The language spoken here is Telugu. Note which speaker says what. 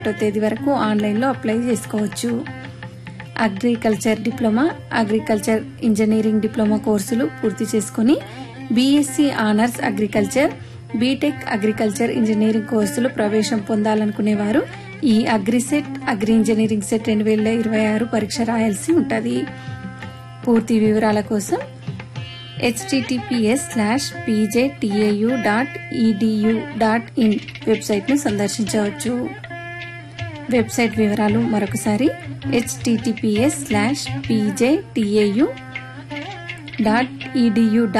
Speaker 1: ఒకటో తేదీ వరకు ఆన్లైన్లో అప్లై చేసుకోవచ్చు agriculture diploma agriculture engineering diploma కోర్సులు పూర్తి చేసుకుని BSc honours agriculture BTech agriculture engineering కోర్సులు ప్రవేశం పొందాలనుకునేవారు ఈ అగ్రిసెట్ అగ్రి ఇంజనీరింగ్ సెట్ రెండు వేల ఇరవై ఆరు పరీక్ష రాయాల్సి ఉంటుంది పూర్తి వివరాల కోసం HTTPS slash PJTAU dot EDU dot in వెబ్సైట్ను సందర్శించవచ్చు వెబ్సైట్ వివరాలు మరొకసారి HTTPS slash PJTAU dot edu